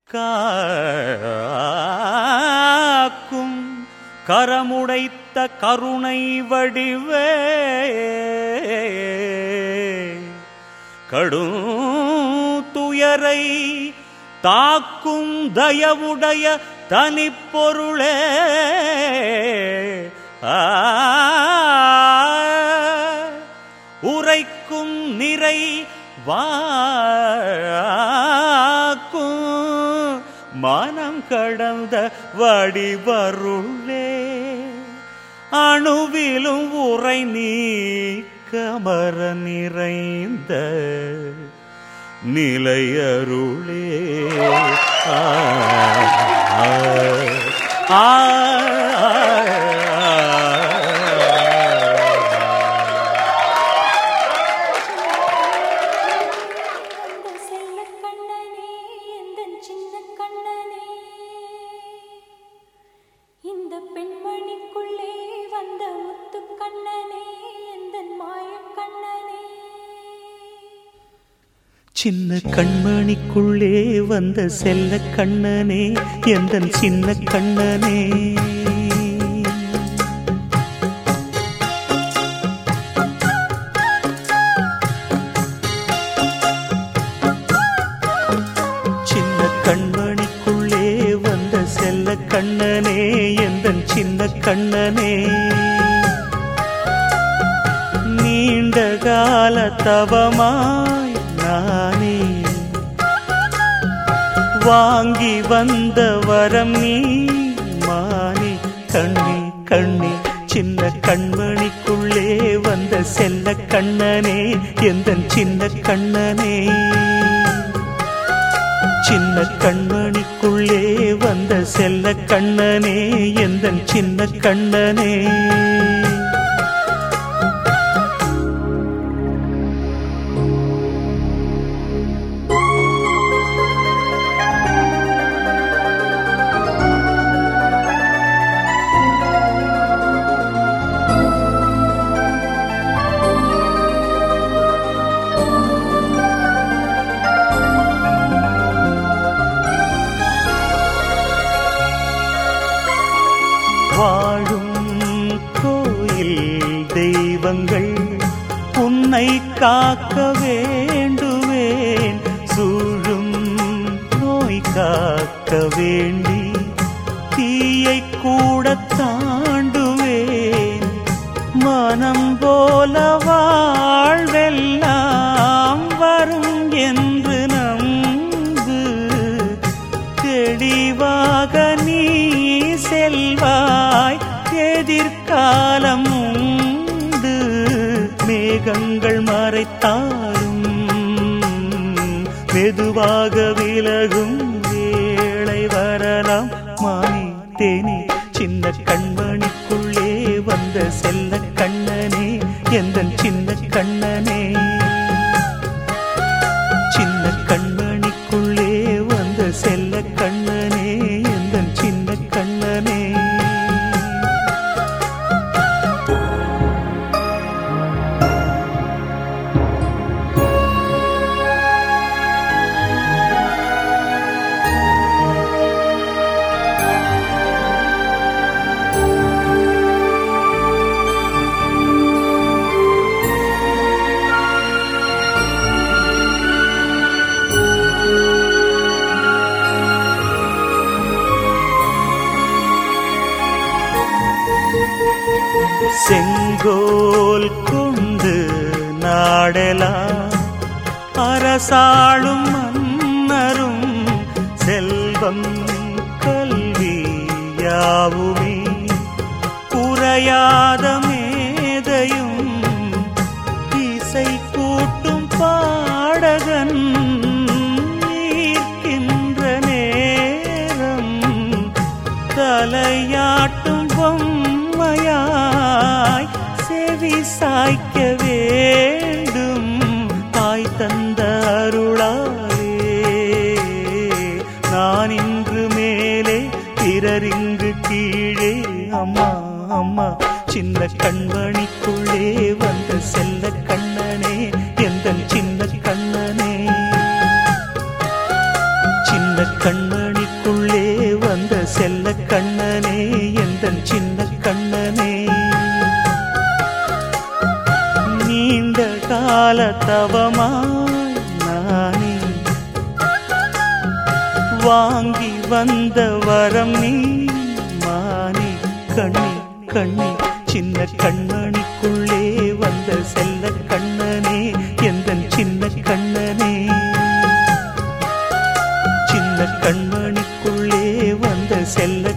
காக்கும் கரமுடைத்த கருணை வடிவே கடும் துயரை தாக்கும் தயவுடைய தனிப்பொருளே ஆ, உரைக்கும் நிறை வாக்கும் மனம் கடந்த வடிவருளே அணுவிலும் உரை நீக்கமர நிறைந்த நிலையருளே ஆ, ஆ, ஆ, அந்த செல்லக் கண்ணனே எந்தன் சின்னக் கண்ணனே இந்த பெண்மணிக்குள்ளே வந்த முத்துக் கண்ணனே எந்தன் மாயக் கண்ணனே சின்ன கண்மணிக்குள்ளே வந்த செல்ல கண்ணனே எந்தன் சின்ன கண்ணனே சின்ன கண்மணிக்குள்ளே வந்த செல்ல கண்ணனே எந்தன் சின்ன கண்ணனே நீண்ட கால தவமாய் நானே வாங்கி வந்த வரம் நீ மானே கண்ணே கண்ணே சின்ன கண்மணிக்குள்ளே வந்த செல்ல கண்ணனே எந்தன் சின்ன கண்ணனே சின்ன கண்மணிக்குள்ளே வந்த செல்ல கண்ணனே எந்தன் சின்ன கண்ணனே வாழும் கோயில் தெய்வங்கள் உன்னை காக்க வேண்டுவேன் சூழும் நோய் காக்க வேண்டி தீயை கூட தாண்டுவேன் மனம் போல வாழ்வெல்லாம் வரும் என்று நம்பு தெளிவாக நீ செல்வாய் எதிர்காலம் உண்டு மேகங்கள் மறைத்தாலும் மெதுவாக விலகும் வேளை வரலாம் மானே தேனே சின்ன கண்மணிக்குள்ளே வந்த செல்ல கண்ணனே எந்தன் சின்ன கண்ணனே சின்ன கண்மணிக்குள்ளே வந்த செல்ல கண்ணனே எந்தன் சின்ன கண்ணனே செங்கோல் கொண்டு நாடலாம் அரசாளும் மன்னரும் செல்வம் கல்வி யாவுமே குறையாத மேதையும் இசை கூட்டும் பாடகன் ஈர்க்கின்ற நேரம் தலையாட்டும் பொம்மையாய் செவி சாய்க்க வேண்டும் தாய் தந்த அருளாலே நான் இன்று மேலே பிறரிங்கு கீழே அம்மா அம்மா சின்ன கண்மணிக்குள்ளே வந்த செல்ல கண்ணனே எந்த சின்ன கண்ணனே சின்ன சின்ன கண்மணிக்குள்ளே வந்த செல்ல கண்ணனே எந்தன் சின்ன கண்ணனே நீண்ட கால தவமாய் நானே வாங்கி வந்த வரம் நீ மானே கண்ணி கண்ணி சின்ன கண்மணிக்குள்ளே வந்த செல்ல கண்ணனே எந்தன் சின்ன கண்ணனே சின்ன கண்மணிக்குள்ளே வந்த செல்ல